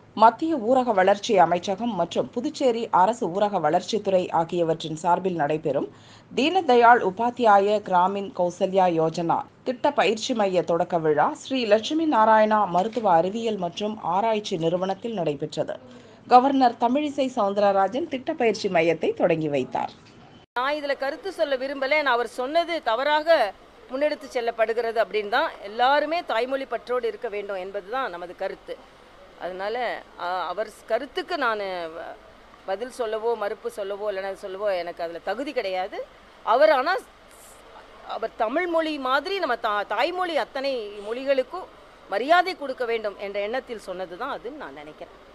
மத்திய ஊரக வளர்ச்சி அமைச்சகம் மற்றும் புதுச்சேரி அரசு ஊரக வளர்ச்சித்துறை ஆகியவற்றின் சார்பில் நடைபெறும் தீனதயாள் உபாத்தியாய கிராமின் கௌசல்யா யோஜனா திட்ட பயிற்சி மைய தொடக்க விழா ஸ்ரீ லட்சுமி நாராயணா மருத்துவ அறிவியல் மற்றும் ஆராய்ச்சி நிறுவனத்தில் நடைபெற்றது கவர்னர் தமிழிசை சவுந்தரராஜன் திட்ட பயிற்சி மையத்தை தொடங்கி வைத்தார் நான் இதில் கருத்து சொல்ல விரும்பலை நான் அவர் சொன்னது தவறாக முன்னெடுத்து செல்லப்படுகிறது அப்படின்னு தான் எல்லாருமே தாய்மொழி பற்றோடு இருக்க வேண்டும் என்பது தான் நமது கருத்து அதனால் அவர் கருத்துக்கு நான் பதில் சொல்லவோ மறுப்பு சொல்லவோ இல்லைன்னா சொல்லவோ எனக்கு அதில் தகுதி கிடையாது அவர் ஆனால் அவர் தமிழ் மொழி மாதிரி நம்ம தா தாய்மொழி அத்தனை மொழிகளுக்கும் மரியாதை கொடுக்க வேண்டும் என்ற எண்ணத்தில் சொன்னது தான் அதுன்னு நான் நினைக்கிறேன்